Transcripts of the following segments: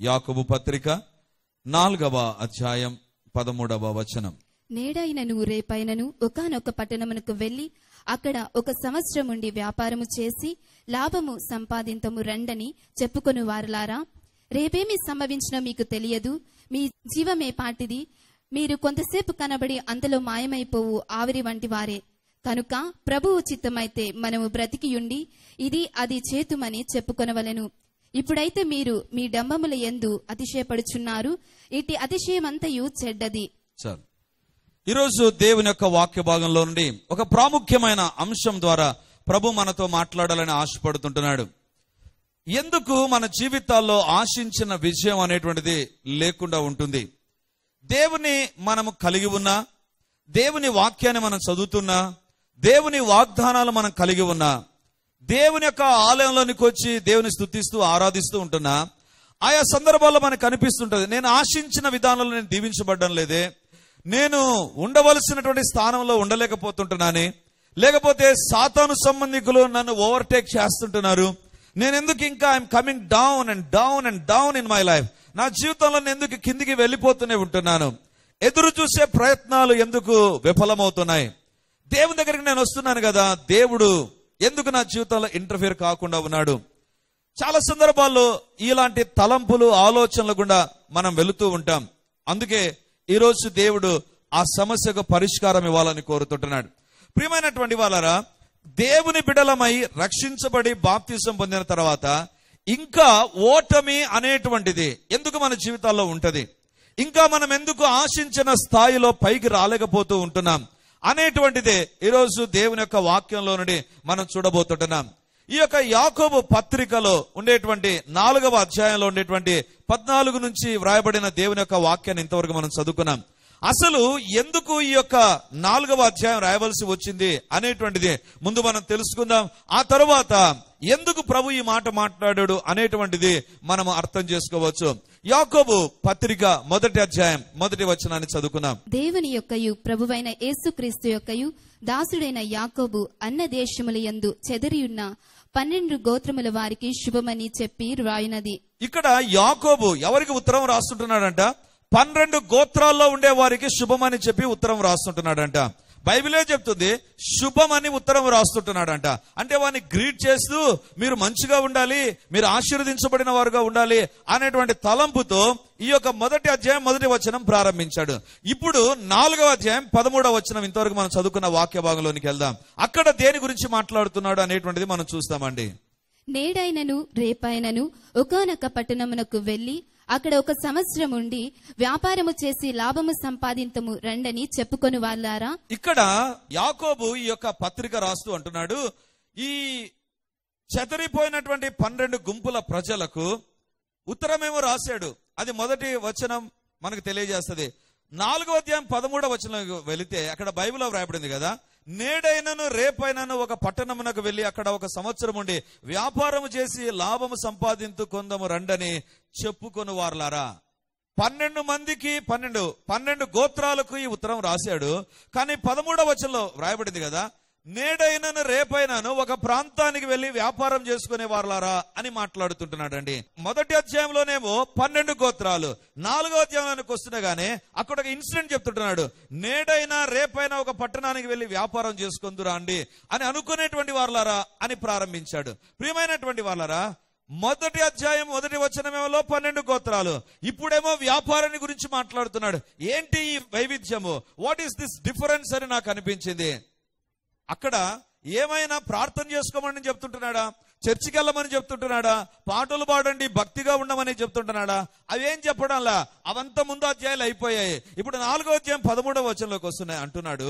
యాకబు పత్రిక నాలుగవ అధ్యాయం పదమూడవ వచనం నేడైనను రేపైనను ఒకానొక పట్టణమునకు వెళ్లి అక్కడ ఒక సంవత్సరం ఉండి వ్యాపారము చేసి లాభము సంపాదింతము రండని చెప్పుకొను వారలారా రేపేమి సంభవించినో మీకు తెలియదు మీ జీవమే పాటిది మీరు కొంతసేపు కనబడి అంతలో మాయమైపోవు ఆవిరి వంటి వారే కనుక ప్రభువు చిత్తమైతే మనము బ్రతికియుండి ఇది అది చేతుమని చెప్పుకొనవలెను ఇప్పుడైతే మీరు మీ డంబముల యందు అతిశయపడుచున్నారు ఇటు అతిశయమంతయు చెడ్డది చాలు ఈరోజు దేవుని యొక్క వాక్య భాగంలో నుండి ఒక ప్రాముఖ్యమైన అంశం ద్వారా ప్రభు మనతో మాట్లాడాలని ఆశపడుతుంటున్నాడు ఎందుకు మన జీవితాల్లో ఆశించిన విజయం అనేటువంటిది లేకుండా ఉంటుంది దేవుని మనము కలిగి ఉన్నా దేవుని వాక్యాన్ని మనం చదువుతున్నా దేవుని వాగ్దానాలు మనం కలిగి ఉన్నా దేవుని యొక్క ఆలయంలోనికి వచ్చి దేవుని స్తుతిస్తూ ఆరాధిస్తూ ఉంటున్నా ఆయా సందర్భాల్లో మనకు కనిపిస్తుంటది నేను ఆశించిన విధానంలో నేను దీవించబడ్డం లేదే నేను ఉండవలసినటువంటి స్థానంలో ఉండలేకపోతుంటున్నానే లేకపోతే సాతాను సంబంధికులు నన్ను ఓవర్టేక్ చేస్తుంటున్నారు నేను ఎందుకు ఇంకా I'm coming down and down and down in my life నా జీవితంలో నేను ఎందుకు కిందికి వెళ్ళిపోతూనే ఉంటున్నాను ఎదురు చూసే ప్రయత్నాలు ఎందుకు విఫలమవుతున్నాయి దేవుని దగ్గరికి నేను వస్తున్నాను కదా దేవుడు ఎందుకు నా జీవితంలో ఇంటర్ఫియర్ కాకుండా ఉన్నాడు చాలా సందర్భాల్లో ఇలాంటి తలంపులు ఆలోచనలు గుండా మనం వెళుతూ ఉంటాం అందుకే ఈరోజు దేవుడు ఆ సమస్యకు పరిష్కారం ఇవ్వాలని కోరుతుంటున్నాడు ప్రియమైనటువంటి వాళ్ళరా దేవుని బిడలమై రక్షించబడి బాప్తిసం పొందిన తర్వాత ఇంకా ఓటమి అనేటువంటిది ఎందుకు మన జీవితాల్లో ఉంటది ఇంకా మనం ఎందుకు ఆశించిన స్థాయిలో పైకి రాలేకపోతూ ఉంటున్నాం అనేటువంటిదే ఈరోజు దేవుని యొక్క వాక్యంలో నుండి మనం చూడబోతుంటున్నాం ఈ యొక్క యాకోబు పత్రికలో ఉండేటువంటి నాలుగవ అధ్యాయంలో ఉండేటువంటి పద్నాలుగు నుంచి వ్రాయబడిన దేవుని యొక్క వాక్యాన్ని ఇంతవరకు మనం చదువుకున్నాం అసలు ఎందుకు ఈ యొక్క నాలుగవ అధ్యాయం రాయవలసి వచ్చింది అనేటువంటిది ముందు మనం తెలుసుకుందాం ఆ తరువాత ఎందుకు ప్రభు ఈ మాట మాట్లాడాడు అనేటువంటిది మనం అర్థం చేసుకోవచ్చు యాకోబు పత్రిక మొదటి అధ్యాయం మొదటి వచనాన్ని చదువుకుందాం దేవుని యొక్కయు ప్రభువైన యేసుక్రీస్తు యొక్కయు దాసుడైన యాకోబు అన్న దేశముల యందు చెదరియున్న పన్నెండు గోత్రముల వారికి శుభమని చెప్పి రాయునది ఇక్కడ యాకోబు ఎవరికి ఉత్తరం రాస్తుంటున్నాడంట పన్నెండు గోత్రాల్లో ఉండే వారికి శుభమని చెప్పి ఉత్తరం రాస్తుంటున్నాడంట బైబిలే చెప్తుంది శుభమని ఉత్తరం రాస్తుంటున్నాడంట అంటే వారిని గ్రీట్ చేస్తూ మీరు మంచిగా ఉండాలి మీరు ఆశీర్వదించబడిన వారుగా ఉండాలి అనేటువంటి తలంపుతో ఈ యొక్క మొదటి అధ్యాయం మొదటి వచనం ప్రారంభించాడు ఇప్పుడు నాలుగవ అధ్యాయం పదమూడవ వచనం ఇంతవరకు మనం చదువుకున్న వాక్య భాగంలోనికి వెళ్దాం అక్కడ దేని గురించి మాట్లాడుతున్నాడు అనేటువంటిది మనం చూస్తామండి నేడైనను రేపైనను ఒకానొక పట్టణమునకు వెళ్లి అక్కడ ఒక సంవత్సరం ఉండి వ్యాపారము చేసి లాభము సంపాదింతము రండని చెప్పుకొని వాళ్ళారా ఇక్కడ యాకోబు ఈ యొక్క పత్రిక రాస్తూ అంటున్నాడు ఈ చెదరిపోయినటువంటి పన్నెండు గుంపుల ప్రజలకు ఉత్తరమేమో రాశాడు అది మొదటి వచనం మనకు తెలియజేస్తది నాలుగో అధ్యాయం పదమూడవ వచనం వెళితే అక్కడ బైబిల్లో వ్రాయబడింది కదా నేడైనను రేపైనను ఒక పట్టణమునకు వెళ్లి అక్కడ ఒక సంవత్సరం ఉండి వ్యాపారము చేసి లాభము సంపాదించు కొందము రండని చెప్పుకొని వారలారా పన్నెండు మందికి పన్నెండు పన్నెండు గోత్రాలకు ఈ ఉత్తరం రాశాడు కానీ పదమూడవ వచనంలో వ్రాయబడింది కదా నేడైనను రేపైనను ఒక ప్రాంతానికి వెళ్లి వ్యాపారం చేసుకునే వారలారా అని మాట్లాడుతుంటున్నాడండి మొదటి అధ్యాయంలోనేమో పన్నెండు గోత్రాలు నాలుగో అధ్యాయంలోనికి వస్తున్నా గానీ అక్కడ ఒక ఇన్సిడెంట్ చెప్తుంటున్నాడు నేడైనా రేపైనా ఒక పట్టణానికి వెళ్లి వ్యాపారం చేసుకుందురా అండి అని అనుకునేటువంటి వారలారా అని ప్రారంభించాడు ప్రియమైనటువంటి వాళ్ళారా మొదటి అధ్యాయం మొదటి వచనమేమో పన్నెండు గోత్రాలు ఇప్పుడేమో వ్యాపారాన్ని గురించి మాట్లాడుతున్నాడు ఏంటి ఈ వైవిధ్యము వాట్ ఈస్ దిస్ డిఫరెన్స్ అని నాకు అనిపించింది అక్కడ ఏమైనా ప్రార్థన చేసుకోమని చెప్తుంటున్నాడా చర్చికి వెళ్ళమని చెప్తుంటున్నాడా పాటలు పాడండి భక్తిగా ఉండమని చెప్తుంటున్నాడా అవేం చెప్పడంలా అవంతా ముందు అధ్యాయాలు అయిపోయాయి ఇప్పుడు నాలుగో అధ్యాయం పదమూడవ వచనంలోకి వస్తున్నాయి అంటున్నాడు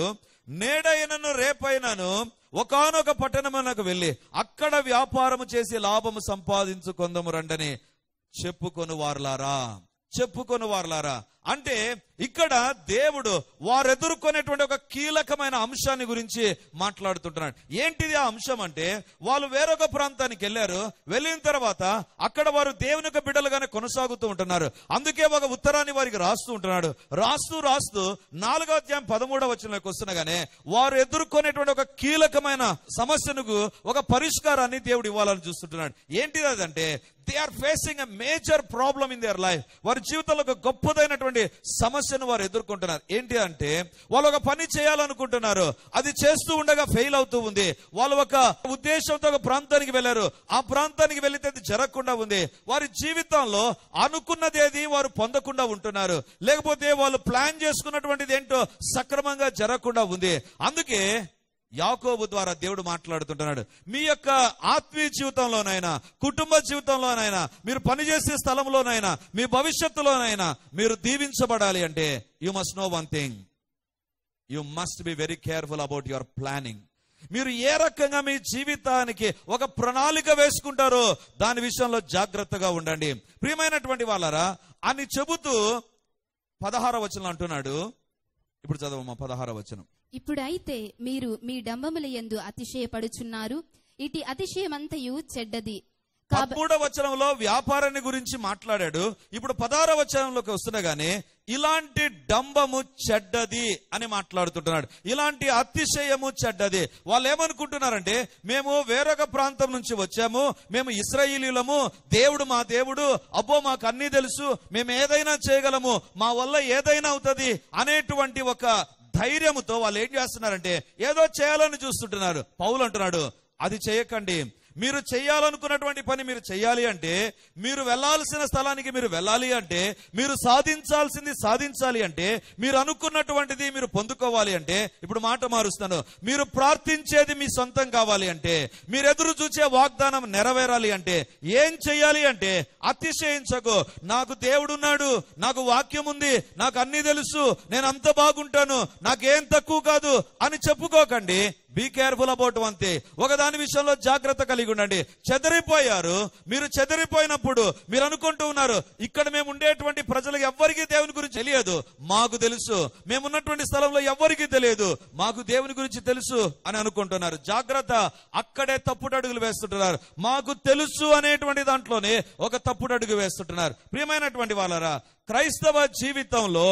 నేడైనను రేపైనను ఒకానొక పట్టణమునకు వెళ్ళి అక్కడ వ్యాపారము చేసి లాభము సంపాదించు కొందము రండని చెప్పుకొని వారులారా చెప్పుకొని వారులారా అంటే ఇక్కడ దేవుడు వారు ఎదుర్కొనేటువంటి ఒక కీలకమైన అంశాన్ని గురించి మాట్లాడుతుంటున్నాడు ఏంటిది ఆ అంశం అంటే వాళ్ళు వేరొక ప్రాంతానికి వెళ్ళారు వెళ్ళిన తర్వాత అక్కడ వారు దేవుని యొక్క బిడ్డలుగానే కొనసాగుతూ ఉంటున్నారు అందుకే ఒక ఉత్తరాన్ని వారికి రాస్తూ ఉంటున్నాడు రాస్తూ రాస్తూ నాలుగో అధ్యాయం పదమూడవ వచనంలోకి వస్తున్నగానే వారు ఎదుర్కొనేటువంటి ఒక కీలకమైన సమస్యను ఒక పరిష్కారాన్ని దేవుడు ఇవ్వాలని చూస్తుంటున్నాడు ఏంటిది అదంటే they are facing a major problem in their life వారి జీవితంలో ఒక గొప్పదైనటువంటి సమస్యను వారు ఎదుర్కొంటున్నారు ఏంటి అంటే వాళ్ళు ఒక పని చేయాలనుకుంటున్నారు అది చేస్తూ ఉండగా ఫెయిల్ అవుతూ ఉంది వాళ్ళు ఒక ఉద్దేశంతో ఒక ప్రాంతానికి వెళ్ళారు ఆ ప్రాంతానికి వెళితే అది జరగకుండా ఉంది వారి జీవితంలో అనుకున్నది ఏది వారు పొందకుండా ఉంటున్నారు లేకపోతే వాళ్ళు ప్లాన్ చేసుకున్నటువంటిది ఏంటో సక్రమంగా జరగకుండా ఉంది అందుకే యాకోబు ద్వారా దేవుడు మాట్లాడుతుంటున్నాడు మీ యొక్క ఆత్మీయ జీవితంలోనైనా కుటుంబ జీవితంలోనైనా మీరు పనిచేసే స్థలంలోనైనా మీ భవిష్యత్తులోనైనా మీరు దీవించబడాలి అంటే you must know one thing you must be very careful about your planning మీరు ఏ రకంగా మీ జీవితానికి ఒక ప్రణాళిక వేసుకుంటారో దాని విషయంలో జాగ్రత్తగా ఉండండి ప్రియమైనటువంటి వాళ్ళరా అని చెబుతూ పదహార వచనం అంటున్నాడు ఇప్పుడు చదవమ్మా పదహార వచనం ఇప్పుడైతే మీరు మీ డంబముల యందు అతిశయపడుచున్నారు ఇటు అతిశయమంతయు చెడ్డది కాబ పదమూడవ వచనంలో వ్యాపారాన్ని గురించి మాట్లాడాడు ఇప్పుడు పదహార వచనంలోకి వస్తున్నగానే ఇలాంటి డంబము చెడ్డది అని మాట్లాడుతుంటున్నాడు ఇలాంటి అతిశయము చెడ్డది వాళ్ళు ఏమనుకుంటున్నారంటే మేము వేరొక ప్రాంతం నుంచి వచ్చాము మేము ఇస్రాయిలీలము దేవుడు మా దేవుడు అబ్బో మాకు అన్ని తెలుసు మేము ఏదైనా చేయగలము మా వల్ల ఏదైనా అవుతుంది అనేటువంటి ఒక ధైర్యముతో వాళ్ళు ఏం చేస్తున్నారంటే ఏదో చేయాలని చూస్తుంటున్నారు పౌలు అంటున్నాడు అది చేయకండి మీరు చేయాలనుకున్నటువంటి పని మీరు చేయాలి అంటే మీరు వెళ్ళాల్సిన స్థలానికి మీరు వెళ్ళాలి అంటే మీరు సాధించాల్సింది సాధించాలి అంటే మీరు అనుకున్నటువంటిది మీరు పొందుకోవాలి అంటే ఇప్పుడు మాట మారుస్తాను మీరు ప్రార్థించేది మీ సొంతం కావాలి అంటే మీరు ఎదురు చూసే వాగ్దానం నెరవేరాలి అంటే ఏం చెయ్యాలి అంటే అతిశయించకు నాకు దేవుడున్నాడు నాకు వాక్యం ఉంది నాకు అన్ని తెలుసు నేను అంత బాగుంటాను నాకేం తక్కువ కాదు అని చెప్పుకోకండి be careful about one thing ఒక దాని విషయంలో జాగ్రత్త కలిగి ఉండండి చెదరిపోయారు మీరు చెదరిపోయినప్పుడు మీరు అనుకుంటూ ఉన్నారు ఇక్కడ మేము ఉండేటువంటి ప్రజలకు ఎవ్వరికీ దేవుని గురించి తెలియదు మాకు తెలుసు మేము ఉన్నటువంటి స్థలంలో ఎవ్వరికీ తెలియదు మాకు దేవుని గురించి తెలుసు అని అనుకుంటున్నారు జాగ్రత్త అక్కడే తప్పుడు అడుగులు వేస్తుంటున్నారు మాకు తెలుసు అనేటువంటి దాంట్లోనే ఒక తప్పుడు అడుగు వేస్తుంటున్నారు ప్రియమైనటువంటి వాళ్ళరా క్రైస్తవ జీవితంలో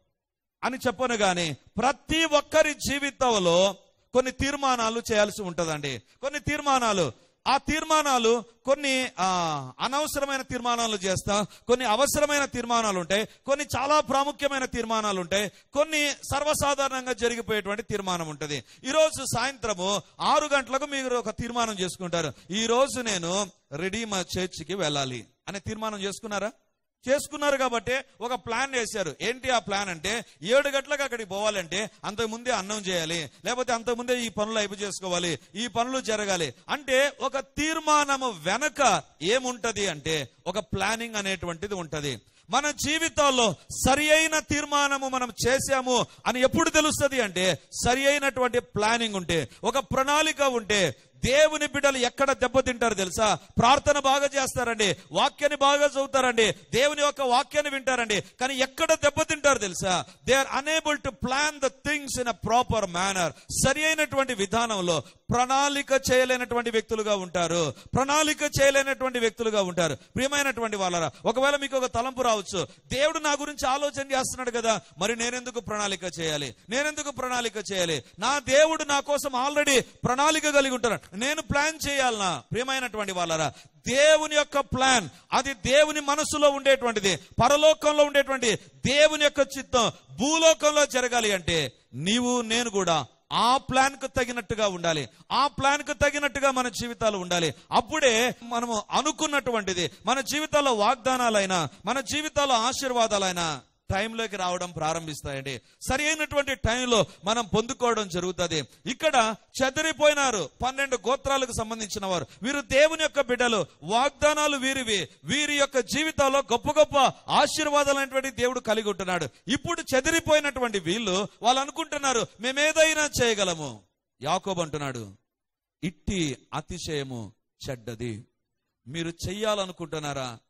అని చెప్పను గాని ప్రతి ఒక్కరి జీవితంలో కొన్ని తీర్మానాలు చేయాల్సి ఉంటదండి కొన్ని తీర్మానాలు ఆ తీర్మానాలు కొన్ని ఆ, అనవసరమైన తీర్మానాలు చేస్తాం కొన్ని అవసరమైన తీర్మానాలు ఉంటాయి కొన్ని చాలా ప్రాముఖ్యమైన తీర్మానాలు ఉంటాయి కొన్ని సర్వసాధారణంగా జరిగిపోయేటువంటి తీర్మానం ఉంటది ఈ రోజు సాయంత్రము ఆరు గంటలకు మీరు ఒక తీర్మానం చేసుకుంటారు ఈ రోజు నేను రెడీమా చర్చికి వెళ్ళాలి అనే తీర్మానం చేసుకున్నారా చేసుకున్నారు కాబట్టి ఒక ప్లాన్ వేశారు ఏంటి ఆ ప్లాన్ అంటే ఏడు గంటలకు అక్కడికి పోవాలంటే అంతకు ముందే అన్నం చేయాలి లేకపోతే అంతకు ముందే ఈ పనులు అయిపు చేసుకోవాలి ఈ పనులు జరగాలి అంటే ఒక తీర్మానము వెనక ఏముంటది అంటే ఒక ప్లానింగ్ అనేటువంటిది ఉంటది మన జీవితాల్లో సరి అయిన తీర్మానము మనం చేశాము అని ఎప్పుడు తెలుస్తుంది అంటే సరి అయినటువంటి ప్లానింగ్ ఉంటే ఒక ప్రణాళిక ఉంటే దేవుని బిడ్డలు ఎక్కడ దెబ్బతింటారు తెలుసా ప్రార్థన బాగా చేస్తారండి వాక్యాన్ని బాగా చదువుతారండి దేవుని యొక్క వాక్యాన్ని వింటారండి కానీ ఎక్కడ దెబ్బతింటారు తెలుసా they are unable to plan the things in a proper manner సరి అయినటువంటి విధానంలో ప్రణాళిక చేయలేనటువంటి వ్యక్తులుగా ఉంటారు ప్రణాళిక చేయలేనటువంటి వ్యక్తులుగా ఉంటారు ప్రియమైనటువంటి వాళ్ళరా ఒకవేళ మీకు ఒక తలంపు రావచ్చు దేవుడు నా గురించి ఆలోచన చేస్తున్నాడు కదా మరి నేనెందుకు ప్రణాళిక చేయాలి నేనెందుకు ప్రణాళిక చేయాలి నా దేవుడు నా కోసం ఆల్రెడీ ప్రణాళిక కలిగి ఉంటాడు నేను ప్లాన్ చేయాలనా ప్రియమైనటువంటి వాళ్ళరా దేవుని యొక్క ప్లాన్ అది దేవుని మనసులో ఉండేటువంటిది పరలోకంలో ఉండేటువంటి దేవుని యొక్క చిత్తం భూలోకంలో జరగాలి అంటే నీవు నేను కూడా ఆ ప్లాన్ కు తగినట్టుగా ఉండాలి ఆ ప్లాన్ కు తగినట్టుగా మన జీవితాలు ఉండాలి అప్పుడే మనము అనుకున్నటువంటిది మన జీవితాల్లో వాగ్దానాలైనా మన జీవితాల్లో ఆశీర్వాదాలైనా టైంలోకి రావడం ప్రారంభిస్తాయండి సరి అయినటువంటి టైంలో మనం పొందుకోవడం జరుగుతుంది ఇక్కడ చెదిరిపోయినారు పన్నెండు గోత్రాలకు సంబంధించిన వారు వీరు దేవుని యొక్క బిడ్డలు వాగ్దానాలు వీరివి వీరి యొక్క జీవితాల్లో గొప్ప గొప్ప ఆశీర్వాదాలైనటువంటి దేవుడు కలిగి ఉంటున్నాడు ఇప్పుడు చెదిరిపోయినటువంటి వీళ్ళు వాళ్ళు అనుకుంటున్నారు మేమేదైనా చేయగలము యాకోబు అంటున్నాడు ఇట్టి అతిశయము చెడ్డది మీరు చెయ్యాలనుకుంటున్నారా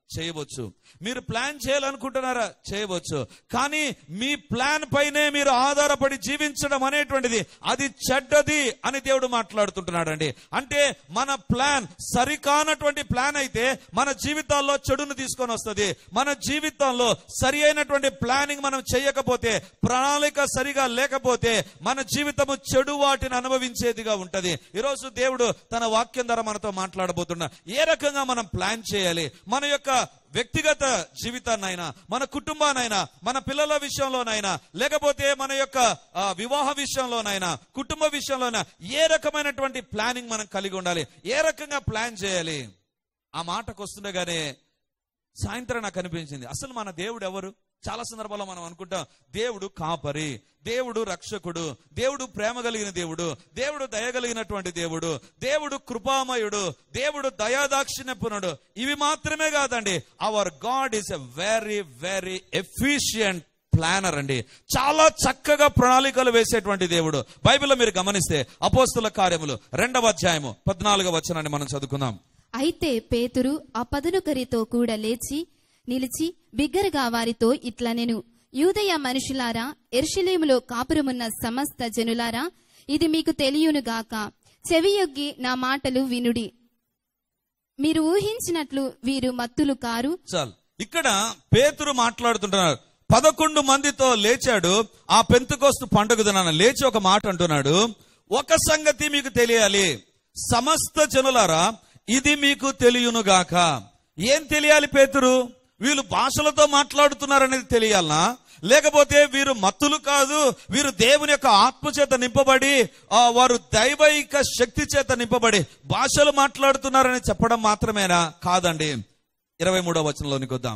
చేయవచ్చు మీరు ప్లాన్ చేయాలనుకుంటున్నారా చేయవచ్చు కానీ మీ ప్లాన్ పైనే మీరు ఆధారపడి జీవించడం అనేటువంటిది అది చెడ్డది అని దేవుడు మాట్లాడుతుంటున్నాడండి అంటే మన ప్లాన్ సరికానటువంటి ప్లాన్ అయితే మన జీవితాల్లో చెడును తీసుకొని వస్తుంది మన జీవితంలో సరి అయినటువంటి ప్లానింగ్ మనం చేయకపోతే ప్రణాళిక సరిగా లేకపోతే మన జీవితము చెడు వాటిని అనుభవించేదిగా ఉంటది ఈరోజు దేవుడు తన వాక్యం ద్వారా మనతో మాట్లాడబోతున్నా ఏ రకంగా మనం ప్లాన్ చేయాలి మన యొక్క వ్యక్తిగత జీవితాన్నైనా మన కుటుంబానైనా మన పిల్లల విషయంలోనైనా లేకపోతే మన యొక్క ఆ, వివాహ విషయంలోనైనా కుటుంబ విషయంలోనైనా ఏ రకమైనటువంటి ప్లానింగ్ మనం కలిగి ఉండాలి ఏ రకంగా ప్లాన్ చేయాలి ఆ మాటకు వస్తుండగానే సాయంత్రం నాకు అనిపించింది అసలు మన దేవుడు ఎవరు చాలా సందర్భాల్లో మనం అనుకుంటాం దేవుడు కాపరి దేవుడు రక్షకుడు దేవుడు ప్రేమ కలిగిన దేవుడు దేవుడు దయగలిగినటువంటి దేవుడు దేవుడు కృపామయుడు దేవుడు దయాదాక్షిణ్యపునుడు ఇవి మాత్రమే కాదండి our God is a very very efficient planner అండి చాలా చక్కగా ప్రణాళికలు వేసేటువంటి దేవుడు బైబిల్లో మీరు గమనిస్తే అపోస్తుల కార్యములు రెండవ అధ్యాయము పద్నాలుగవ వచనాన్ని మనం చదువుకుందాం అయితే పేతురు ఆ పదునొకరితో కూడా లేచి నిలిచి బిగ్గరగా వారితో ఇట్లా నేను యూదయ మనుషులారా ఎర్షలేములో కాపురమున్న సమస్త జనులారా ఇది మీకు తెలియనుగాక చెవియొగ్గి నా మాటలు వినుడి మీరు ఊహించినట్లు వీరు మత్తులు కారు చాలు ఇక్కడ పేతురు మాట్లాడుతుంటున్నారు పదకొండు మందితో లేచాడు ఆ పెంతుకోస్తు పండుగ దినాన లేచి ఒక మాట అంటున్నాడు ఒక సంగతి మీకు తెలియాలి సమస్త జనులారా ఇది మీకు తెలియనుగాక ఏం తెలియాలి పేతురు వీళ్ళు భాషలతో మాట్లాడుతున్నారనేది తెలియాలనా లేకపోతే వీరు మత్తులు కాదు వీరు దేవుని యొక్క ఆత్మ చేత నింపబడి ఆ, వారు దైవైక శక్తి చేత నింపబడి భాషలు మాట్లాడుతున్నారని చెప్పడం మాత్రమేనా కాదండి ఇరవై మూడో వచనంలోనికి వద్దాం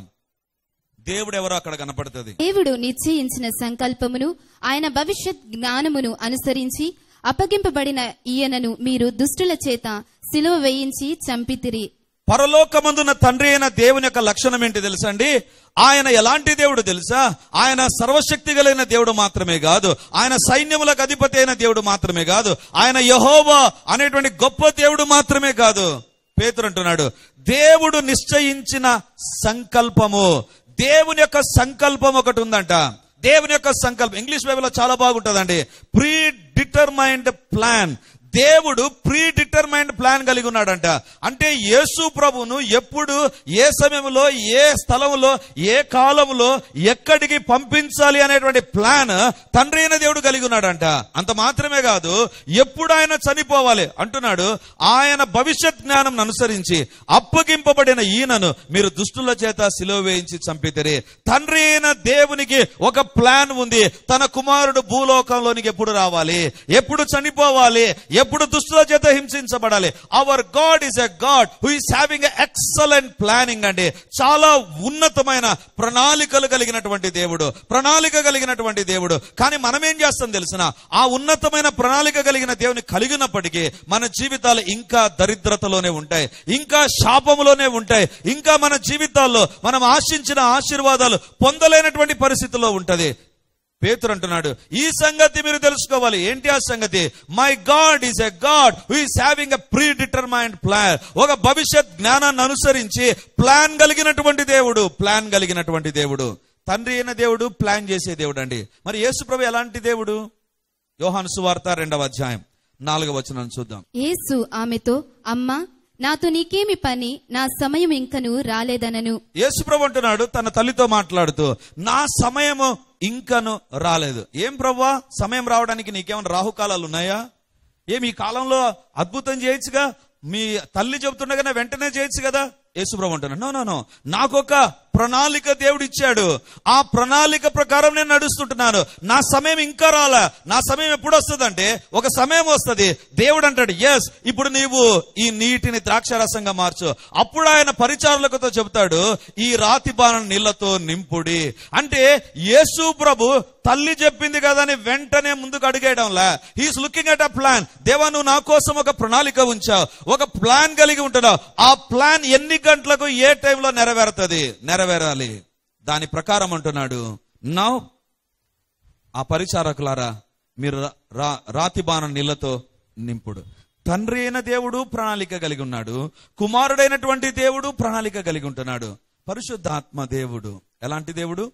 దేవుడు ఎవరో అక్కడ కనపడుతుంది దేవుడు నిశ్చయించిన సంకల్పమును ఆయన భవిష్యత్ జ్ఞానమును అనుసరించి అప్పగింపబడిన ఈయనను మీరు దుష్టుల చేత సిలువ వేయించి చంపితిరి పరలోకమందున్న తండ్రి అయిన దేవుని యొక్క లక్షణం ఏంటి తెలుసా అండి ఆయన ఎలాంటి దేవుడు తెలుసా ఆయన సర్వశక్తి కలిగిన దేవుడు మాత్రమే కాదు ఆయన సైన్యములకు అధిపతి అయిన దేవుడు మాత్రమే కాదు ఆయన యహోవా అనేటువంటి గొప్ప దేవుడు మాత్రమే కాదు పేతురు అంటున్నాడు దేవుడు నిశ్చయించిన సంకల్పము దేవుని యొక్క సంకల్పం ఒకటి ఉందంట దేవుని యొక్క సంకల్పం ఇంగ్లీష్ బైబిల్లో చాలా బాగుంటుందండి ప్రీ డిటర్మైండ్ ప్లాన్ దేవుడు ప్రీ డిటర్మైండ్ ప్లాన్ కలిగి ఉన్నాడంట అంటే యేసు ప్రభును ఎప్పుడు ఏ సమయంలో ఏ స్థలంలో ఏ కాలంలో ఎక్కడికి పంపించాలి అనేటువంటి ప్లాన్ తండ్రి అయిన దేవుడు కలిగి ఉన్నాడంట అంత మాత్రమే కాదు ఎప్పుడు ఆయన చనిపోవాలి అంటున్నాడు ఆయన భవిష్యత్ జ్ఞానం అనుసరించి అప్పగింపబడిన ఈయనను మీరు దుష్టుల చేత సిలువ వేయించి చంపితేరే తండ్రి అయిన దేవునికి ఒక ప్లాన్ ఉంది తన కుమారుడు భూలోకంలోనికి ఎప్పుడు రావాలి ఎప్పుడు చనిపోవాలి ఎప్పుడు దుష్టుల చేత హింసించబడాలి our God is a God who is having excellent planning అండి చాలా ఉన్నతమైన ప్రణాళికలు కలిగినటువంటి దేవుడు ప్రణాళిక కలిగినటువంటి దేవుడు కానీ మనం ఏం చేస్తాం తెలిసిన ఆ ఉన్నతమైన ప్రణాళిక కలిగిన దేవుని కలిగినప్పటికీ మన జీవితాలు ఇంకా దరిద్రతలోనే ఉంటాయి ఇంకా శాపములోనే ఉంటాయి ఇంకా మన జీవితాల్లో మనం ఆశించిన ఆశీర్వాదాలు పొందలేనటువంటి పరిస్థితిలో ఉంటది పేతురు అంటున్నాడు ఈ సంగతి మీరు తెలుసుకోవాలి ఏంటి ఆ సంగతి my God is a God who is having a predetermined plan ఒక భవిష్యత్ జ్ఞానాన్ని అనుసరించి ప్లాన్ కలిగినటువంటి దేవుడు ప్లాన్ కలిగినటువంటి దేవుడు తండ్రి అయిన దేవుడు ప్లాన్ చేసే దేవుడు అండి మరి యేసుప్రభు ఎలాంటి దేవుడు యోహాను సువార్త రెండవ అధ్యాయం నాలుగవ వచనం చూద్దాం యేసు ఆమెతో అమ్మా నాతో నీకేమి పని నా సమయం ఇంకను రాలేదనను యేసుప్రభు అంటున్నాడు తన తల్లితో మాట్లాడుతూ నా సమయము ఇంకను రాలేదు ఏం ప్రవ్వా సమయం రావడానికి నీకేమైనా రాహుకాలాలు ఉన్నాయా ఏమి ఈ కాలంలో అద్భుతం చేయొచ్చుగా మీ తల్లి చెబుతుండగానే వెంటనే చేయొచ్చు కదా యేసుప్రభు అంటున్నాడు నో నో నో నాకొక ప్రణాళిక దేవుడు ఇచ్చాడు ఆ ప్రణాళిక ప్రకారం నేను నడుస్తుంటున్నాను నా సమయం ఇంకా రాలా నా సమయం ఎప్పుడు వస్తుందంటే ఒక సమయం వస్తుంది దేవుడు అంటాడు ఎస్ ఇప్పుడు నీవు ఈ నీటిని ద్రాక్షరసంగా మార్చు అప్పుడు ఆయన పరిచారులకుతో చెబుతాడు ఈ రాతి బాణం నీళ్లతో నింపుడి అంటే యేసు ప్రభు తల్లి చెప్పింది కదా అని వెంటనే ముందుకు అడిగేయడంలా he's looking at a plan దేవా నువ్వు నా కోసం ఒక ప్రణాళిక ఉంచావు ఒక ప్లాన్ కలిగి ఉంటున్నావు ఆ ప్లాన్ ఎన్ని గంటలకు ఏ టైంలో నెరవేరుతుంది నెరవేరాలి దాని ప్రకారం అంటున్నాడు నౌ ఆ పరిచారకులారా మీరు రా- రా- రాతి బాణం నీళ్లతో నింపుడు తండ్రి అయిన దేవుడు ప్రణాళిక కలిగి ఉన్నాడు కుమారుడైనటువంటి దేవుడు ప్రణాళిక కలిగి ఉంటున్నాడు పరిశుద్ధాత్మ దేవుడు ఎలాంటి దేవుడు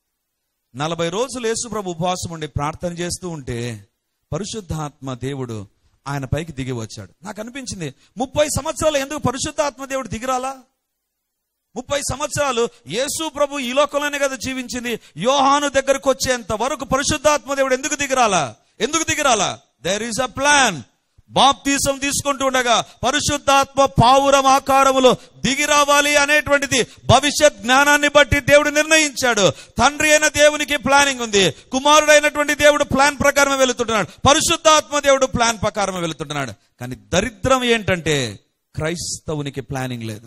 నలభై రోజులు యేసు ప్రభు ఉపవాసం ఉండి ప్రార్థన చేస్తూ ఉంటే పరిశుద్ధాత్మ దేవుడు ఆయన పైకి దిగి వచ్చాడు నాకు అనిపించింది ముప్పై సంవత్సరాలు ఎందుకు పరిశుద్ధాత్మ దేవుడు దిగిరాలా ముప్పై సంవత్సరాలు యేసు ప్రభు ఈ లోకంలోనే కదా జీవించింది యోహాను దగ్గరకు వచ్చేంత వరకు పరిశుద్ధాత్మ దేవుడు ఎందుకు దిగిరాలా ఎందుకు దిగిరాలా దేర్ ఈస్ అ ప్లాన్ బాప్తీసం తీసుకుంటూ ఉండగా పరిశుద్ధాత్మ పావురం ఆకారములో దిగి రావాలి అనేటువంటిది భవిష్యత్ జ్ఞానాన్ని బట్టి దేవుడు నిర్ణయించాడు తండ్రి అయిన దేవునికి ప్లానింగ్ ఉంది కుమారుడైనటువంటి దేవుడు ప్లాన్ ప్రకారం వెళుతుంటున్నాడు పరిశుద్ధాత్మ దేవుడు ప్లాన్ ప్రకారం వెళుతుంటున్నాడు కానీ దరిద్రం ఏంటంటే క్రైస్తవునికి ప్లానింగ్ లేదు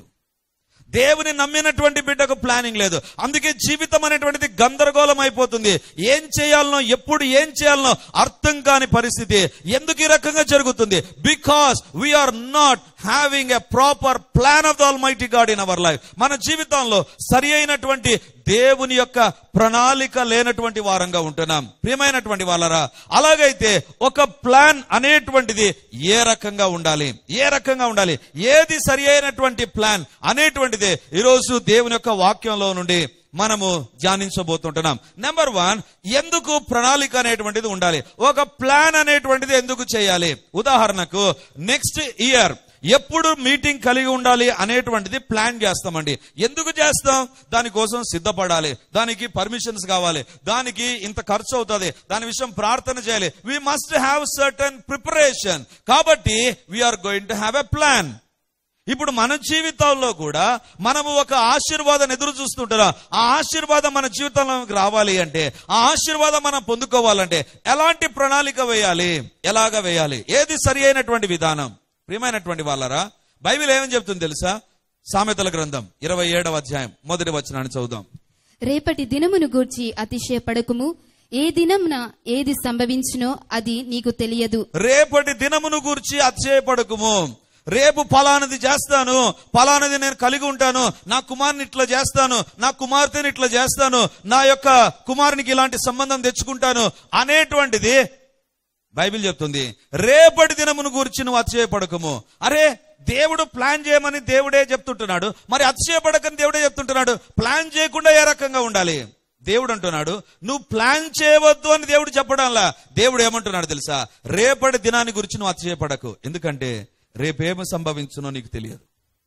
దేవుని నమ్మినటువంటి బిడ్డకు ప్లానింగ్ లేదు అందుకే జీవితం అనేటువంటిది గందరగోళం అయిపోతుంది ఏం చేయాలనో ఎప్పుడు ఏం చేయాలనో అర్థం కాని పరిస్థితి ఎందుకు ఈ రకంగా జరుగుతుంది because we are not having a proper plan of the almighty God in our life మన జీవితంలో సరి అయినటువంటి దేవుని యొక్క ప్రణాళిక లేనటువంటి వారంగా ఉంటున్నాం ప్రియమైనటువంటి వాళ్ళరా అలాగైతే ఒక ప్లాన్ అనేటువంటిది ఏ రకంగా ఉండాలి ఏ రకంగా ఉండాలి ఏది సరి అయినటువంటి ప్లాన్ అనేటువంటిది ఈరోజు దేవుని యొక్క వాక్యంలో నుండి మనము ధ్యానించబోతుంటున్నాం నెంబర్ వన్ ఎందుకు ప్రణాళిక అనేటువంటిది ఉండాలి ఒక ప్లాన్ అనేటువంటిది ఎందుకు చేయాలి ఉదాహరణకు నెక్స్ట్ ఇయర్ ఎప్పుడు మీటింగ్ కలిగి ఉండాలి అనేటువంటిది ప్లాన్ చేస్తామండి ఎందుకు చేస్తాం దానికోసం సిద్ధపడాలి దానికి పర్మిషన్స్ కావాలి దానికి ఇంత ఖర్చు అవుతుంది దాని విషయం ప్రార్థన చేయాలి we must have certain preparation కాబట్టి we are going to have a plan ఇప్పుడు మన జీవితాల్లో కూడా మనము ఒక ఆశీర్వాదం ఎదురు చూస్తుంటారా ఆ ఆశీర్వాదం మన జీవితంలోకి రావాలి అంటే ఆ ఆశీర్వాదం మనం పొందుకోవాలంటే ఎలాంటి ప్రణాళిక వేయాలి ఎలాగ వేయాలి ఏది సరి అయినటువంటి విధానం ప్రియమైనటువంటి వాళ్ళరా బైబిల్ ఏమని చెప్తుంది తెలుసా సామెతల గ్రంథం ఇరవై ఏడవ అధ్యాయం మొదటి వచనాన్ని చదువుదాం రేపటి దినమును గూర్చి అతిశయపడకుము ఏ దినమున ఏది సంభవించునో అది నీకు తెలియదు రేపటి దినమును గూర్చి అతిశయపడకుము రేపు ఫలానది చేస్తాను ఫలానది నేను కలిగి ఉంటాను నా కుమారుని ఇట్లా చేస్తాను నా కుమార్తెని ఇట్లా చేస్తాను నా యొక్క కుమారునికి ఇలాంటి సంబంధం తెచ్చుకుంటాను అనేటువంటిది బైబిల్ చెప్తుంది రేపటి దినమును గురించి నువ్వు అతిశయపడకము అరే దేవుడు ప్లాన్ చేయమని దేవుడే చెప్తుంటున్నాడు మరి అతిశయపడకని దేవుడే చెప్తుంటున్నాడు ప్లాన్ చేయకుండా ఏ రకంగా ఉండాలి దేవుడు అంటున్నాడు నువ్వు ప్లాన్ చేయవద్దు అని దేవుడు చెప్పడంలా దేవుడు ఏమంటున్నాడు తెలుసా రేపటి దినాన్ని గురించి నువ్వు అతిశయపడకు ఎందుకంటే రేపేమి సంభవించునో నీకు తెలియదు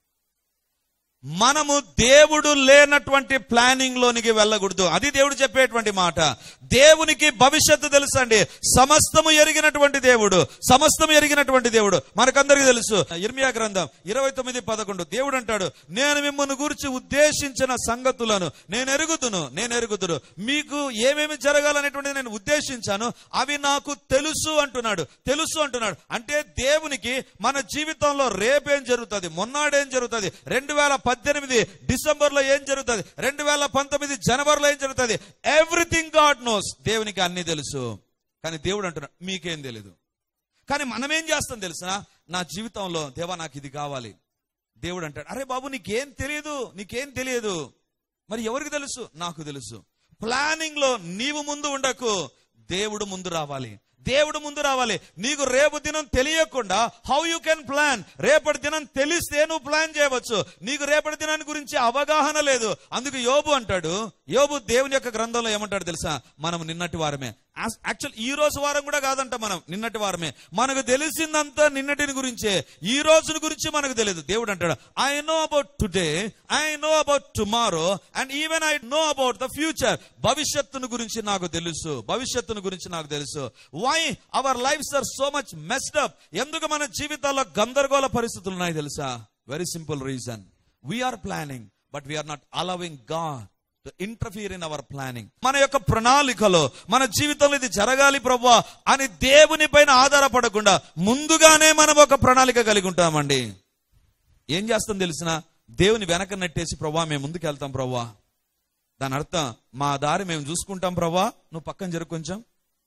మనము దేవుడు లేనటువంటి ప్లానింగ్ లోనికి వెళ్ళకూడదు అది దేవుడు చెప్పేటువంటి మాట దేవునికి భవిష్యత్తు తెలుసండి సమస్తము ఎరిగినటువంటి దేవుడు సమస్తము ఎరిగినటువంటి దేవుడు మనకందరికీ తెలుసు ఇర్మియా గ్రంథం ఇరవై తొమ్మిది పదకొండు దేవుడు అంటాడు నేను మిమ్మల్ని గురించి ఉద్దేశించిన సంగతులను నేను ఎరుగుదును నేను ఎరుగుదును మీకు ఏమేమి జరగాలనేటువంటి నేను ఉద్దేశించాను అవి నాకు తెలుసు అంటున్నాడు తెలుసు అంటున్నాడు అంటే దేవునికి మన జీవితంలో రేపేం జరుగుతుంది మొన్నాడేం జరుగుతుంది రెండు వేల పద్దెనిమిది డిసెంబర్ లో ఏం జరుగుతుంది రెండు వేల పంతొమ్మిది జనవరిలో ఏం జరుగుతుంది ఎవ్రీథింగ్ గాడ్ నోస్ దేవునికి అన్ని తెలుసు కానీ దేవుడు అంటున్నాడు మీకేం తెలీదు కానీ మనం ఏం చేస్తాం తెలుసా నా జీవితంలో దేవా నాకు ఇది కావాలి దేవుడు అంటాడు అరే బాబు నీకేం తెలియదు నీకేం తెలియదు మరి ఎవరికి తెలుసు నాకు తెలుసు ప్లానింగ్ లో నీవు ముందు ఉండకు దేవుడు ముందు రావాలి దేవుడు ముందు రావాలి నీకు రేపు దినం తెలియకుండా హౌ యూ కెన్ ప్లాన్ రేపటి దినం తెలిస్తే నువ్వు ప్లాన్ చేయవచ్చు నీకు రేపటి దినాన్ని గురించి అవగాహన లేదు అందుకు యోబు అంటాడు యోబు దేవుని యొక్క గ్రంథంలో ఏమంటాడు తెలుసా మనం నిన్నటి వారమే యాక్చువల్ ఈ రోజు వారం కూడా కాదంట మనం నిన్నటి వారమే మనకు తెలిసిందంతా నిన్నటిని గురించే ఈ రోజుని గురించి మనకు తెలియదు దేవుడు అంటాడు I know about today I know about tomorrow and even I know about the future భవిష్యత్తును గురించి నాకు తెలుసు భవిష్యత్తును గురించి నాకు తెలుసు why our lives are so much messed up ఎందుకు మన జీవితాల్లో గందరగోళ పరిస్థితులు ఉన్నాయి తెలుసా very simple reason we are planning but we are not allowing God to interfere in our planning మన యొక్క ప్రణాళికలో మన జీవితంలో ఇది జరగాలి ప్రభా అని దేవుని పైన ఆధారపడకుండా ముందుగానే మనం ఒక ప్రణాళిక కలిగి ఉంటామండి ఏం చేస్తాం తెలిసిన దేవుని వెనక నెట్టేసి ప్రభా మేము ముందుకు వెళ్తాం ప్రభా దాని అర్థం మా దారి మేము చూసుకుంటాం ప్రభా నువ్వు పక్కన జరుగు కొంచెం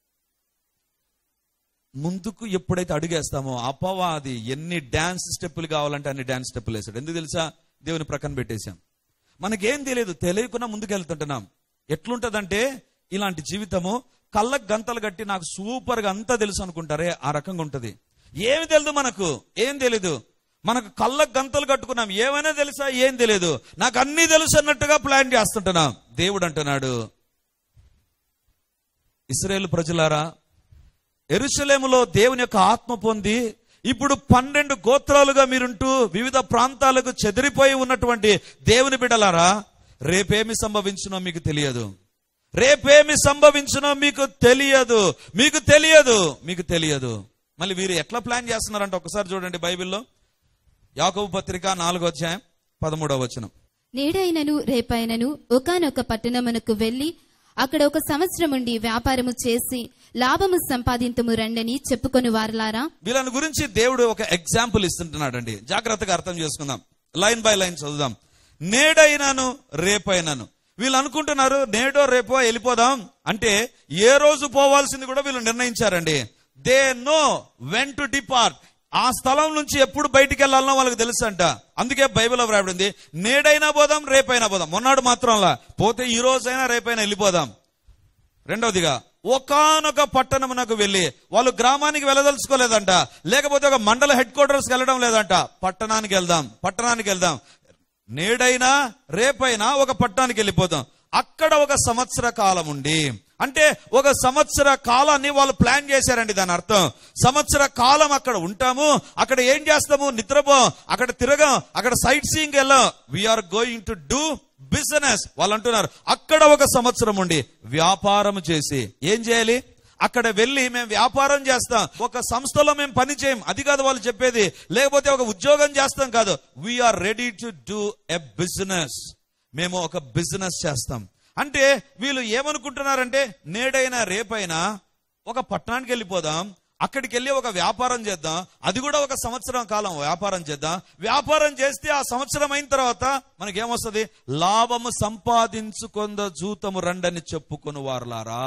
ముందుకు ఎప్పుడైతే అడుగేస్తామో అపవాది ఎన్ని డాన్స్ స్టెప్పులు కావాలంటే అన్ని డాన్స్ స్టెప్పులు వేసాడు ఎందుకు తెలుసా దేవుని ప్రక్కన పెట్టేశాం మనకేం తెలియదు తెలియకుండా ముందుకెళ్తుంటున్నాం ఎట్లుంటదంటే ఇలాంటి జీవితము కళ్ళకు గంతలు కట్టి నాకు సూపర్ గా అంతా తెలుసు అనుకుంటారే ఆ రకంగా ఉంటది ఏమి తెలియదు మనకు ఏం తెలీదు మనకు కళ్ళ గంతలు కట్టుకున్నాం ఏమైనా తెలుసా ఏం తెలియదు నాకు అన్నీ తెలుసు అన్నట్టుగా ప్లాన్ చేస్తుంటున్నాం దేవుడు అంటున్నాడు ఇస్రాయేల్ ప్రజలారా ఎరుసలేములో దేవుని యొక్క ఆత్మ పొంది ఇప్పుడు పన్నెండు గోత్రాలుగా మీరుంటూ వివిధ ప్రాంతాలకు చెదిరిపోయి ఉన్నటువంటి దేవుని బిడ్డలారా రేపేమి సంభవించునో మీకు తెలియదు రేపేమి సంభవించునో మీకు తెలియదు మీకు తెలియదు మీకు తెలియదు మళ్ళీ వీరు ఎట్లా ప్లాన్ చేస్తున్నారంటే ఒకసారి చూడండి బైబిల్లో యాకోబు పత్రిక నాలుగో అధ్యాయం పదమూడవ వచనం నేడైనను రేపైనను ఒకానొక పట్టణమునకు వెళ్లి అక్కడ ఒక సంవత్సరముండి వ్యాపారము చేసి లాభము సంపాదింతుము రండని చెప్పుకొని వారలారా వీళ్ళని గురించి దేవుడు ఒక ఎగ్జాంపుల్ ఇస్తుంటున్నాడండి జాగ్రత్తగా అర్థం చేసుకుందాం లైన్ బై లైన్ చదువుదాం నేడైనాను రేపైనాను వీళ్ళు అనుకుంటున్నారు నేడో రేపో వెళ్ళిపోదాం అంటే ఏ రోజు పోవాల్సింది కూడా వీళ్ళు నిర్ణయించారండి they know when to depart ఆ స్థలం నుంచి ఎప్పుడు బయటికి వెళ్ళాలనో వాళ్ళకి తెలుసు అంట అందుకే బైబిల్లో వ్రాయబడింది నేడైనా పోదాం రేపైనా పోదాం మొన్నాడు మాత్రంలా పోతే ఈ రోజైనా రేపైనా వెళ్ళిపోదాం రెండవదిగా ఒకానొక పట్టణమునకు వెళ్ళి వాళ్ళు గ్రామానికి వెళ్ళదలుచుకోలేదంట లేకపోతే ఒక మండల హెడ్ క్వార్టర్స్ వెళ్ళడం లేదంట పట్టణానికి వెళ్దాం పట్టణానికి వెళ్దాం నేడైనా రేపైనా ఒక పట్టణానికి వెళ్ళిపోదాం అక్కడ ఒక సంవత్సర కాలం ఉండి అంటే ఒక సంవత్సర కాలాన్ని వాళ్ళు ప్లాన్ చేశారండి దాని అర్థం సంవత్సర కాలం అక్కడ ఉంటాము అక్కడ ఏం చేస్తాము నిద్రపోం అక్కడ తిరగం అక్కడ సైట్ సీయింగ్ వెళ్ళాం we are going to do business వాళ్ళు అంటున్నారు అక్కడ ఒక సంవత్సరం ఉండి వ్యాపారం చేసి ఏం చేయాలి అక్కడ వెళ్ళి మేము వ్యాపారం చేస్తాం ఒక సంస్థలో మేము పని చేయం అది కాదు వాళ్ళు చెప్పేది లేకపోతే ఒక ఉద్యోగం చేస్తాం కాదు we are ready to do a business మేము ఒక బిజినెస్ చేస్తాం అంటే వీళ్ళు ఏమనుకుంటున్నారంటే నేడైనా రేపైనా ఒక పట్టణానికి వెళ్ళిపోదాం అక్కడికి వెళ్ళి ఒక వ్యాపారం చేద్దాం అది కూడా ఒక సంవత్సరం కాలం వ్యాపారం చేద్దాం వ్యాపారం చేస్తే ఆ సంవత్సరం అయిన తర్వాత మనకేమొస్తుంది లాభము సంపాదించుకొంద జూతము రండని చెప్పుకొని వారులారా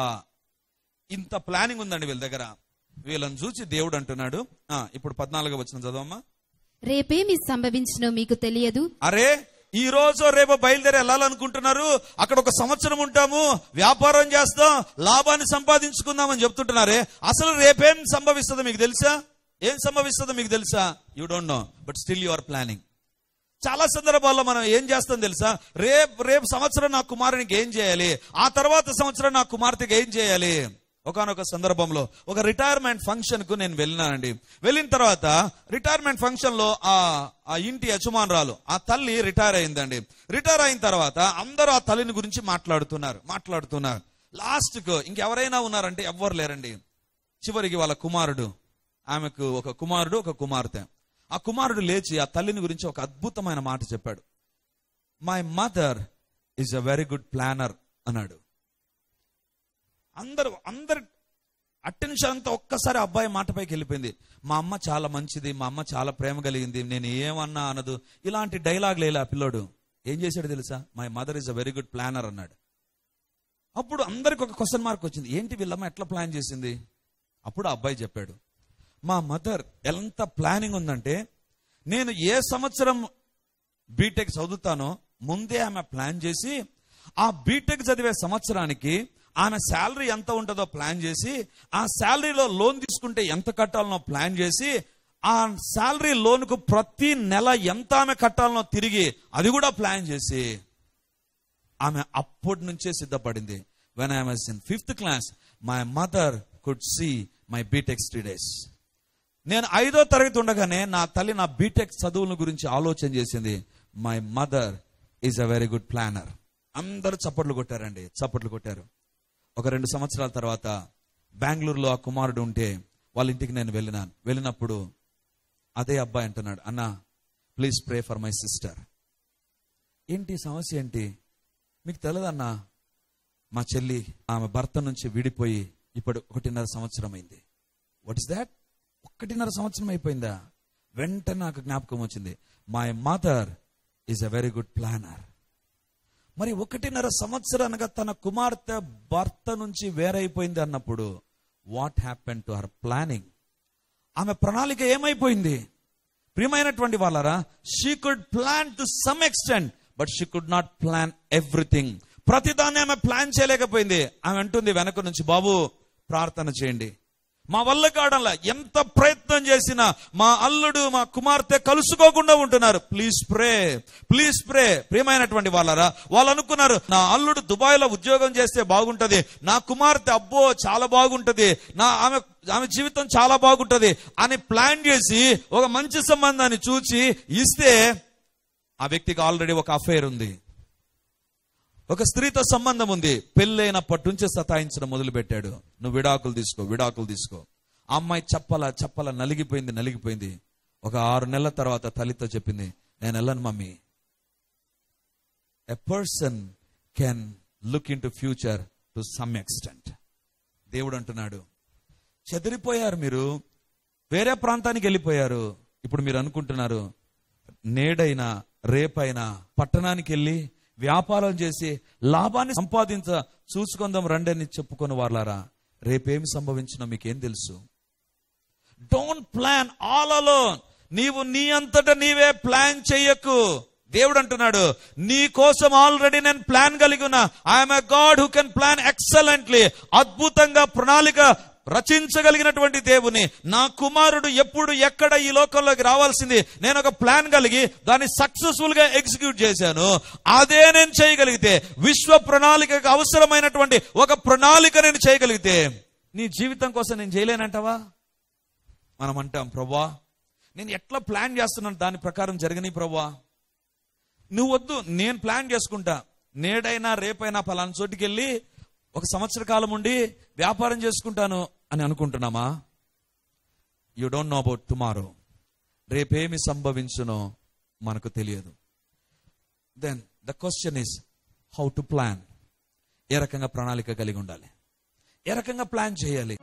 ఇంత ప్లానింగ్ ఉందండి వీళ్ళ దగ్గర వీళ్ళని చూసి దేవుడు అంటున్నాడు ఆ, ఇప్పుడు పద్నాలుగు వచ్చిన చదవమ్మా రేపేమి సంభవించునో మీకు తెలియదు అరే ఈ రోజు రేపు బయలుదేరి వెళ్ళాలనుకుంటున్నారు అక్కడ ఒక సంవత్సరం ఉంటాము వ్యాపారం చేస్తాం లాభాన్ని సంపాదించుకుందామని చెప్తుంటున్నారే అసలు రేపేం సంభవిస్తుందో మీకు తెలుసా ఏం సంభవిస్తుందో మీకు తెలుసా you don't know but still you are planning చాలా సందర్భాల్లో మనం ఏం చేస్తాం తెలుసా రేపు రేపు సంవత్సరం నా కుమారునికి ఏం చేయాలి ఆ తర్వాత సంవత్సరం నా కుమార్తెకి ఏం చేయాలి ఒకనొక సందర్భంలో ఒక రిటైర్మెంట్ ఫంక్షన్ కు నేను వెళ్ళినానండి వెళ్ళిన తర్వాత రిటైర్మెంట్ ఫంక్షన్ లో ఆ ఆ ఇంటి యజమానురాలు ఆ తల్లి రిటైర్ అయిందండి రిటైర్ అయిన తర్వాత అందరూ ఆ తల్లిని గురించి మాట్లాడుతున్నారు మాట్లాడుతున్నారు లాస్ట్ కు ఇంకెవరైనా ఉన్నారంటే ఎవ్వరు లేరండి చివరికి వాళ్ళ కుమారుడు ఆమెకు ఒక కుమారుడు ఒక కుమార్తె ఆ కుమారుడు లేచి ఆ తల్లిని గురించి ఒక అద్భుతమైన మాట చెప్పాడు my mother is a very good planner అన్నాడు అందరూ అందరు అటెన్షన్ అంతా ఒక్కసారి అబ్బాయి మాటపైకి వెళ్ళిపోయింది మా అమ్మ చాలా మంచిది మా అమ్మ చాలా ప్రేమ కలిగింది నేను ఏమన్నా అనదు ఇలాంటి డైలాగ్ లేలా ఆ పిల్లోడు ఏం చేశాడు తెలుసా my mother is a very good planner అన్నాడు అప్పుడు అందరికి ఒక క్వశ్చన్ మార్క్ వచ్చింది ఏంటి వీళ్ళమ్మ ఎట్లా ప్లాన్ చేసింది అప్పుడు ఆ అబ్బాయి చెప్పాడు మా మదర్ ఎంత ప్లానింగ్ ఉందంటే నేను ఏ సంవత్సరం బీటెక్ చదువుతానో ముందే ఆమె ప్లాన్ చేసి ఆ బీటెక్ చదివే సంవత్సరానికి ఆమె శాలరీ ఎంత ఉంటుందో ప్లాన్ చేసి ఆ శాలరీలో లోన్ తీసుకుంటే ఎంత కట్టాలనో ప్లాన్ చేసి ఆ శాలరీ లోన్కు ప్రతి నెల ఎంత ఆమె కట్టాలనో తిరిగి అది కూడా ప్లాన్ చేసి ఆమె అప్పటి నుంచే సిద్ధపడింది when I was in fifth class my mother could see my BTech studies నేను ఐదో తరగతి ఉండగానే నా తల్లి నా బీటెక్ చదువుల గురించి ఆలోచన చేసింది my mother is a very good planner అందరూ చప్పట్లు కొట్టారండి చప్పట్లు కొట్టారు ఒక రెండు సంవత్సరాల తర్వాత బెంగళూరులో ఆ కుమారుడు ఉంటే వాళ్ళ ఇంటికి నేను వెళ్ళినాను వెళ్ళినప్పుడు అదే అబ్బాయి అంటున్నాడు అన్న please pray for my sister ఏంటి సమస్య ఏంటి మీకు తెలియదన్నా మా చెల్లి ఆమె భర్త నుంచి విడిపోయి ఇప్పుడు ఒకటిన్నర సంవత్సరం అయింది వాట్ ఇస్ దాట్ ఒక్కటిన్నర సంవత్సరం అయిపోయిందా వెంటనే నాకు జ్ఞాపకం వచ్చింది my mother is a very good planner మరి ఒకటిన్నర సంవత్సరాలుగా తన కుమార్తె భర్త నుంచి వేరైపోయింది అన్నప్పుడు what happen to her planning ఆమె ప్రణాళిక ఏమైపోయింది ప్రియమైనటువంటి వాళ్ళరా she could plan to some extent but she could not plan everything ప్రతిదాన్ని ఆమె ప్లాన్ చేయలేకపోయింది ఆమె అంటుంది వెనక నుంచి బాబు ప్రార్థన చేయండి మా వల్ల కావడంలా ఎంత ప్రయత్నం చేసినా మా అల్లుడు మా కుమార్తె కలుసుకోకుండా ఉంటున్నారు ప్లీజ్ ప్రే ప్లీజ్ ప్రే ప్రియమైనటువంటి వాళ్ళరా వాళ్ళు అనుకున్నారు నా అల్లుడు దుబాయ్ లో ఉద్యోగం చేస్తే బాగుంటది నా కుమార్తె అబ్బో చాలా బాగుంటది నా ఆమె ఆమె జీవితం చాలా బాగుంటది అని ప్లాన్ చేసి ఒక మంచి సంబంధాన్ని చూచి ఇస్తే ఆ వ్యక్తికి ఆల్రెడీ ఒక అఫైర్ ఉంది ఒక స్త్రీతో సంబంధం ఉంది పెళ్ళైనప్పటి నుంచి సతాయించడం మొదలు పెట్టాడు నువ్వు విడాకులు తీసుకో విడాకులు తీసుకో ఆ అమ్మాయి చెప్పల చెప్పల నలిగిపోయింది నలిగిపోయింది ఒక ఆరు నెలల తర్వాత తల్లితో చెప్పింది నేను వెళ్ళను mummy a person can look into future to some extent దేవుడు అంటున్నాడు చెదిరిపోయారు మీరు వేరే ప్రాంతానికి వెళ్ళిపోయారు ఇప్పుడు మీరు అనుకుంటున్నారు నేడైనా రేపైనా పట్టణానికి వెళ్ళి వ్యాపారం చేసి లాభాన్ని సంపాదించ చూసుకుందాం రండి అని చెప్పుకొని వాళ్ళారా రేపేమి సంభవించినా మీకేం తెలుసు డోంట్ ప్లాన్ ఆల్ అలోన్ నీవు నీ అంతటా నీవే ప్లాన్ చెయ్యకు దేవుడు అంటున్నాడు నీ కోసం ఆల్రెడీ నేను ప్లాన్ కలిగి ఉన్నా I'm a God who can plan excellently అద్భుతంగా ప్రణాళిక రచించగలిగినటువంటి దేవుని నా కుమారుడు ఎప్పుడు ఎక్కడ ఈ లోకంలోకి రావాల్సింది నేను ఒక ప్లాన్ కలిగి దాన్ని సక్సెస్ఫుల్ గా ఎగ్జిక్యూట్ చేశాను అదే నేను చేయగలిగితే విశ్వ ప్రణాళికకు అవసరమైనటువంటి ఒక ప్రణాళిక నేను చేయగలిగితే నీ జీవితం కోసం నేను చేయలేనంటావా మనం అంటాం ప్రభా నేను ఎట్లా ప్లాన్ చేస్తున్నాను దాని ప్రకారం జరగని ప్రభా నువ్వు వద్దు నేను ప్లాన్ చేసుకుంటా నేడైనా రేపైనా పలానా చోటికి వెళ్ళి ఒక సంవత్సర కాలం ఉండి వ్యాపారం చేసుకుంటాను అని అనుకుంటున్నామా you don't know about tomorrow రేపేమి సంభవించునో మనకు తెలియదు then the question is how to plan ఏ రకంగా ప్రణాళిక కలిగి ఉండాలి ఏ రకంగా ప్లాన్ చేయాలి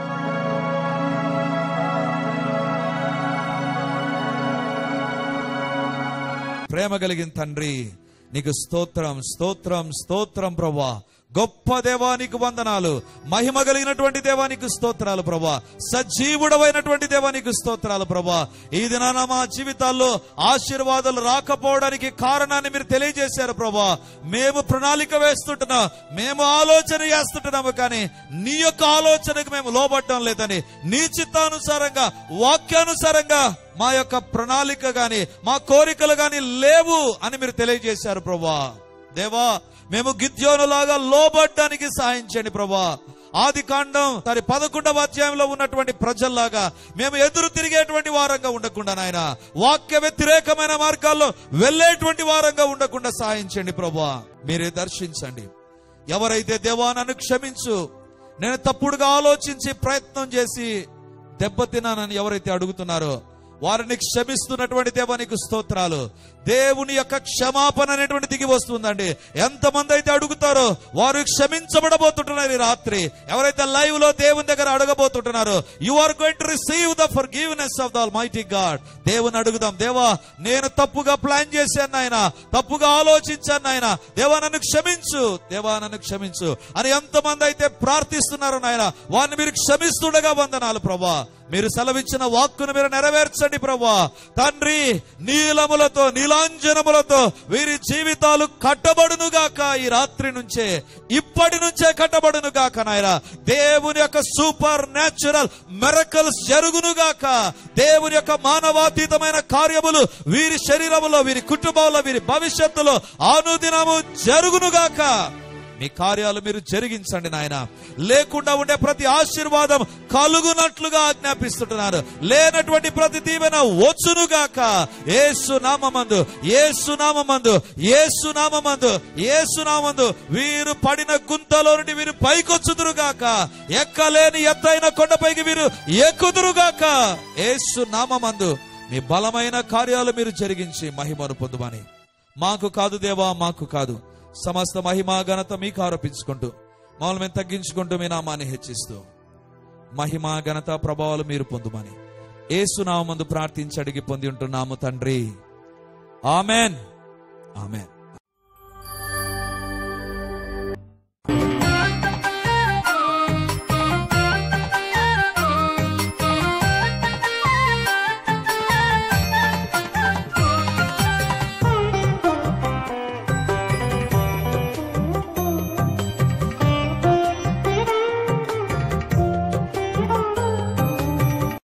ప్రేమ కలిగిన తండ్రి నీకు స్తోత్రం స్తోత్రం స్తోత్రం ప్రభా గొప్ప దేవానికి వందనాలు మహిమ కలిగినటువంటి దేవానికి స్తోత్రాలు ప్రభా సజీవుడమైనటువంటి దేవానికి స్తోత్రాలు ప్రభా ఈ దినాన మా జీవితాల్లో ఆశీర్వాదాలు రాకపోవడానికి కారణాన్ని మీరు తెలియజేశారు ప్రభా మేము ప్రణాళిక వేస్తుంటున్నాం మేము ఆలోచన చేస్తుంటున్నాము కానీ నీ యొక్క ఆలోచనకు మేము లోబట్టం లేదని నీ చిత్తానుసారంగా వాక్యానుసారంగా మా యొక్క ప్రణాళిక గాని మా కోరికలు గాని లేవు అని మీరు తెలియజేశారు ప్రభా దేవా మేము గిద్యోనులాగా లోబడ్డానికి సాయం చేయండి ప్రభా ఆది కాండం సరి పదకొండవ అధ్యాయంలో ఉన్నటువంటి ప్రజల్లాగా మేము ఎదురు తిరిగేటువంటి వారంగా ఉండకుండా నాయన వాక్య వ్యతిరేకమైన మార్గాల్లో వెళ్ళేటువంటి వారంగా ఉండకుండా సాయం చేయండి ప్రభా మీరే దర్శించండి ఎవరైతే దేవా నన్ను క్షమించు నేను తప్పుడుగా ఆలోచించి ప్రయత్నం చేసి దెబ్బతిన్నానని ఎవరైతే అడుగుతున్నారో వారిని క్షమిస్తున్నటువంటి దేవానికి స్తోత్రాలు దేవుని యొక్క క్షమాపణ అనేటువంటి దిగి వస్తుందండి ఎంతమంది అయితే అడుగుతారో వారు క్షమించబడబోతుంటున్నారు ఈ రాత్రి ఎవరైతే లైవ్ లో దేవుని దగ్గర అడగబోతుంటున్నారో you are going to receive the forgiveness of the mighty God దేవుని అడుగుదాం దేవా నేను తప్పుగా ప్లాన్ చేశాను నాయన తప్పుగా ఆలోచించాను నాయన దేవా నన్ను క్షమించు దేవా నన్ను క్షమించు అని ఎంతమంది అయితే ప్రార్థిస్తున్నారు నాయన వారిని మీరు క్షమిస్తుండగా వందనాలు ప్రభా మీరు సెలవిచ్చిన వాక్కును మీరు నెరవేర్చండి ప్రభా తండ్రి నీలములతో నీలాంజనములతో వీరి జీవితాలు కట్టబడును గాక ఈ రాత్రి నుంచే ఇప్పటి నుంచే కట్టబడును గాక నాయన దేవుని యొక్క సూపర్ న్యాచురల్ మెరకల్స్ జరుగును గాక దేవుని యొక్క మానవాతీతమైన కార్యములు వీరి శరీరములో వీరి కుటుంబంలో వీరి భవిష్యత్తులో అనుదినము జరుగును గాక మీ కార్యాలు మీరు జరిగించండి నాయన లేకుండా ఉండే ప్రతి ఆశీర్వాదం కలుగునట్లుగా ఆజ్ఞాపిస్తుంటున్నారు లేనటువంటి ప్రతి దీవెన వచ్చునుగాక ఏసు నామందు ఏసు నామందు ఏసు నామందు ఏసు నామందు వీరు పడిన గుంతలో నుండి వీరు పైకొచ్చుదురుగాక ఎక్కలేని ఎత్తైన కొండపైకి వీరు ఎక్కుదురుగాక ఏసు నామందు మీ బలమైన కార్యాలు మీరు జరిగించి మహిమను పొందుమని మాకు కాదు దేవా మాకు కాదు సమస్త మహిమా ఘనత మీకు ఆరోపించుకుంటూ మమ్మల్ని మేము తగ్గించుకుంటూ మీ నామాన్ని హెచ్చిస్తూ మహిమా ఘనత ప్రభావాలు మీరు పొందుమని ఏసునామందు ప్రార్థించి అడిగి పొంది ఉంటున్నాము తండ్రి ఆమెన్ ఆమెన్